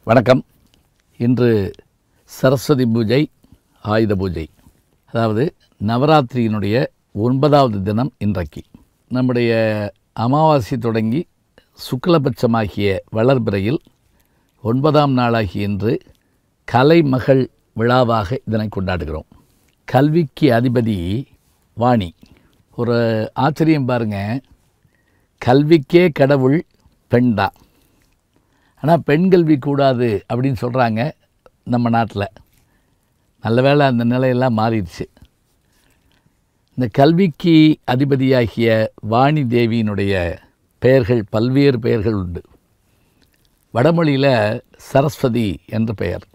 வணக்கம் இன்று சரஸ்வதி பூஜை ஆயுத பூஜை அதாவது நவராத்திரியினுடைய ஒன்பதாவது தினம் இன்றைக்கு நம்முடைய அமாவாசை தொடங்கி சுக்லபட்சமாகிய வளர்பிறையில் ஒன்பதாம் நாளாகிய இன்று கலைமகள் விழாவாக இதனை கொண்டாடுகிறோம் கல்விக்கு அதிபதி வாணி ஒரு ஆச்சரியம் பாருங்க கல்விக்கே கடவுள் பெண்தான் ஆனால் பெண் கல்வி கூடாது அப்படின்னு சொல்கிறாங்க நம்ம நாட்டில் நல்ல வேளை அந்த நிலையெல்லாம் மாறிடுச்சு இந்த கல்விக்கு அதிபதியாகிய வாணி தேவியினுடைய பெயர்கள் பல்வேறு பெயர்கள் உண்டு வடமொழியில் சரஸ்வதி என்ற பெயர்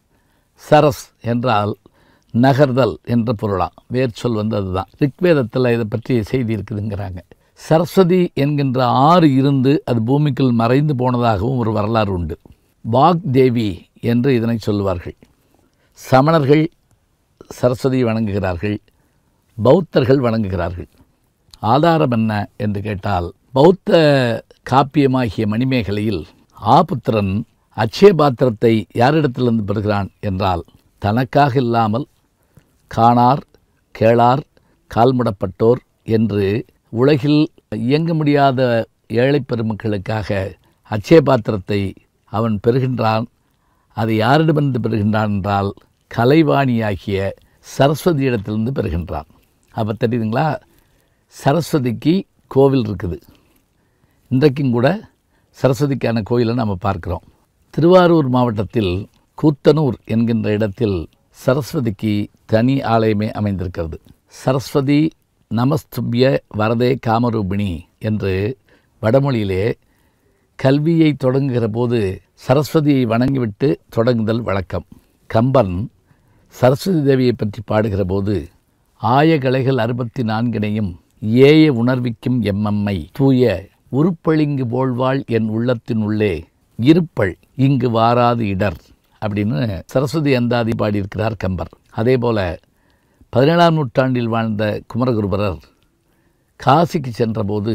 சரஸ் என்றால் நகர்தல் என்ற பொருளாம் வேர்ச்சொல் வந்து அதுதான் ரிக்வேதத்தில் இதை பற்றி செய்தி இருக்குதுங்கிறாங்க சரஸ்வதி என்கின்ற ஆறு இருந்து அது பூமிக்குள் மறைந்து போனதாகவும் ஒரு வரலாறு உண்டு வாக் தேவி என்று இதனை சொல்லுவார்கள் சமணர்கள் சரஸ்வதியை வணங்குகிறார்கள் பௌத்தர்கள் வணங்குகிறார்கள் ஆதாரம் என்ன என்று கேட்டால் பௌத்த காப்பியமாகிய மணிமேகலையில் ஆபுத்திரன் அட்சய பாத்திரத்தை யாரிடத்திலிருந்து பெறுகிறான் என்றால் தனக்காக இல்லாமல் காணார் கேளார் கால்முடப்பட்டோர் என்று உலகில் இயங்க முடியாத ஏழை பெருமக்களுக்காக அட்சய பாத்திரத்தை அவன் பெறுகின்றான் அதை யாரிடமிருந்து பெறுகின்றான் என்றால் கலைவாணியாகிய சரஸ்வதியிடத்திலிருந்து பெறுகின்றான் அப்போ தெரியுதுங்களா சரஸ்வதிக்கு கோவில் இருக்குது இன்றைக்கும் கூட சரஸ்வதிக்கான கோயிலை நம்ம பார்க்குறோம் திருவாரூர் மாவட்டத்தில் கூத்தனூர் என்கின்ற இடத்தில் சரஸ்வதிக்கு தனி ஆலயமே அமைந்திருக்கிறது சரஸ்வதி நமஸ்துபிய வரதே காமரூபிணி என்று வடமொழியிலே கல்வியை தொடங்குகிற போது சரஸ்வதியை வணங்கிவிட்டு தொடங்குதல் வழக்கம் கம்பன் சரஸ்வதி தேவியை பற்றி பாடுகிற போது ஆய கலைகள் அறுபத்தி நான்கினையும் ஏய உணர்விக்கும் எம்மம்மை தூய உருப்பளிங்கு போழ்வாள் என் உள்ளத்தின் உள்ளே இருப்பள் இங்கு வாராது இடர் அப்படின்னு சரஸ்வதி அந்தாதி பாடியிருக்கிறார் கம்பர் அதே போல பதினேழாம் நூற்றாண்டில் வாழ்ந்த குமரகுருபரர் காசிக்கு சென்றபோது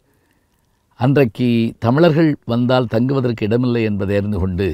அன்றைக்கு தமிழர்கள் வந்தால் தங்குவதற்கு இடமில்லை என்பதை அறிந்து கொண்டு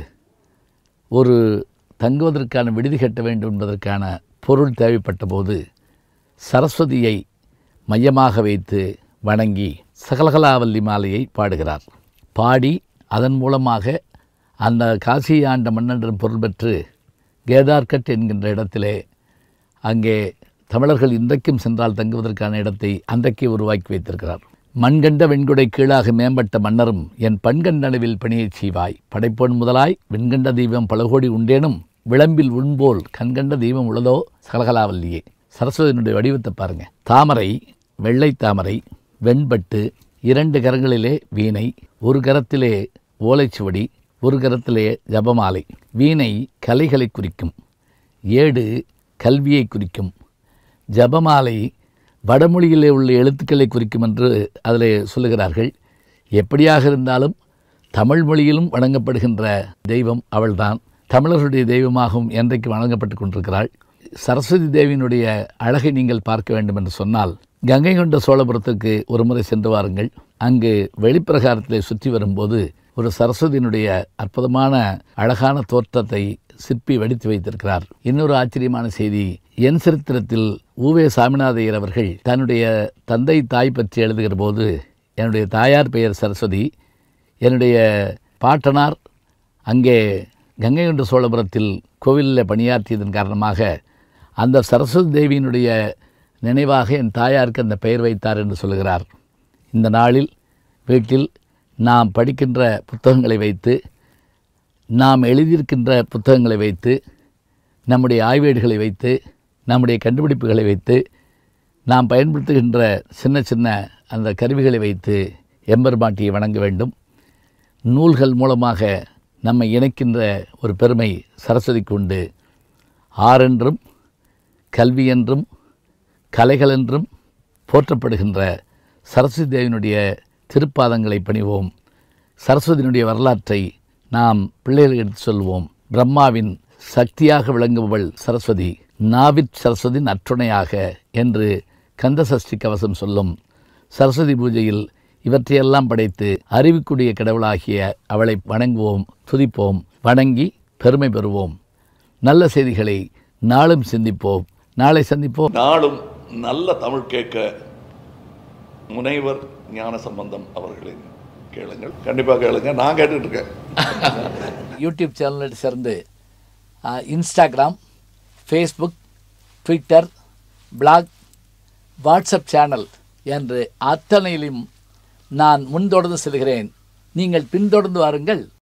ஒரு தங்குவதற்கான விடுதி கட்ட வேண்டும் என்பதற்கான பொருள் தேவைப்பட்ட போது சரஸ்வதியை மையமாக வைத்து வணங்கி சகலகலாவல்லி மாலையை பாடுகிறார் பாடி அதன் மூலமாக அந்த காசி ஆண்ட மன்னன்றம் பொருள் பெற்று கேதார்கட் என்கின்ற இடத்திலே அங்கே தமிழர்கள் இன்றைக்கும் சென்றால் தங்குவதற்கான இடத்தை அன்றைக்கே உருவாக்கி வைத்திருக்கிறார் மண்கண்ட வெண்குடை கீழாக மேம்பட்ட மன்னரும் என் பண்கண்ட அளவில் பணியைச் செய்வாய் படைப்பொன் முதலாய் வெண்கண்ட தெய்வம் பல கோடி உண்டேனும் விளம்பில் உண்போல் கண்கண்ட தெய்வம் உள்ளதோ சகலகலாவல்லியே சரஸ்வதியினுடைய வடிவத்தை பாருங்க தாமரை வெள்ளை தாமரை வெண்பட்டு இரண்டு கரங்களிலே வீணை ஒரு கரத்திலே ஓலைச்சுவடி ஒரு கரத்திலே ஜபமாலை வீணை கலைகளை குறிக்கும் ஏடு கல்வியை குறிக்கும் ஜபமாலை வடமொழியிலே உள்ள எழுத்துக்களை குறிக்கும் என்று அதில் சொல்லுகிறார்கள் எப்படியாக இருந்தாலும் தமிழ் மொழியிலும் வணங்கப்படுகின்ற தெய்வம் அவள்தான் தமிழர்களுடைய தெய்வமாகவும் என்றைக்கு வணங்கப்பட்டு கொண்டிருக்கிறாள் சரஸ்வதி தேவியினுடைய அழகை நீங்கள் பார்க்க வேண்டும் என்று சொன்னால் கங்கை கொண்ட சோழபுரத்துக்கு ஒரு முறை சென்று வாருங்கள் அங்கு வெளிப்பிரகாரத்திலே சுற்றி வரும்போது ஒரு சரஸ்வதியினுடைய அற்புதமான அழகான தோற்றத்தை சிற்பி வடித்து வைத்திருக்கிறார் இன்னொரு ஆச்சரியமான செய்தி என் சரித்திரத்தில் ஊவே சாமிநாதையர் அவர்கள் தன்னுடைய தந்தை தாய் பற்றி எழுதுகிற போது என்னுடைய தாயார் பெயர் சரஸ்வதி என்னுடைய பாட்டனார் அங்கே கங்கை கொண்ட சோழபுரத்தில் கோவிலில் பணியாற்றியதன் காரணமாக அந்த சரஸ்வதி தேவியினுடைய நினைவாக என் தாயாருக்கு அந்த பெயர் வைத்தார் என்று சொல்கிறார் இந்த நாளில் வீட்டில் நாம் படிக்கின்ற புத்தகங்களை வைத்து நாம் எழுதியிருக்கின்ற புத்தகங்களை வைத்து நம்முடைய ஆய்வேடுகளை வைத்து நம்முடைய கண்டுபிடிப்புகளை வைத்து நாம் பயன்படுத்துகின்ற சின்ன சின்ன அந்த கருவிகளை வைத்து எம்பெருமாட்டியை வணங்க வேண்டும் நூல்கள் மூலமாக நம்மை இணைக்கின்ற ஒரு பெருமை சரஸ்வதிக்கு உண்டு ஆறென்றும் கல்வி என்றும் கலைகள் என்றும் போற்றப்படுகின்ற சரஸ்வதி தேவியினுடைய திருப்பாதங்களை பணிவோம் சரஸ்வதியினுடைய வரலாற்றை நாம் பிள்ளைகளுக்கு எடுத்து சொல்வோம் பிரம்மாவின் சக்தியாக விளங்குபவள் சரஸ்வதி நாவிற் சரஸ்வதி நற்றுணையாக என்று கந்த சஷ்டி கவசம் சொல்லும் சரஸ்வதி பூஜையில் இவற்றையெல்லாம் படைத்து அறிவுக்குரிய கடவுளாகிய அவளை வணங்குவோம் துதிப்போம் வணங்கி பெருமை பெறுவோம் நல்ல செய்திகளை நாளும் சிந்திப்போம் நாளை சந்திப்போம் நாளும் நல்ல தமிழ் கேட்க முனைவர் ஞான சம்பந்தம் அவர்களின் கேளுங்கள் கண்டிப்பாக கேளுங்க நான் கேட்டுட்டு இருக்கேன் யூடியூப் சேனலை சேர்ந்து அஹ், Instagram Facebook Twitter blog WhatsApp channel என்று அத்தனையிலும் நான் முன்தொடர்ந்து செல்கிறேன் நீங்கள் பின்தொடர்ந்து வாருங்கள்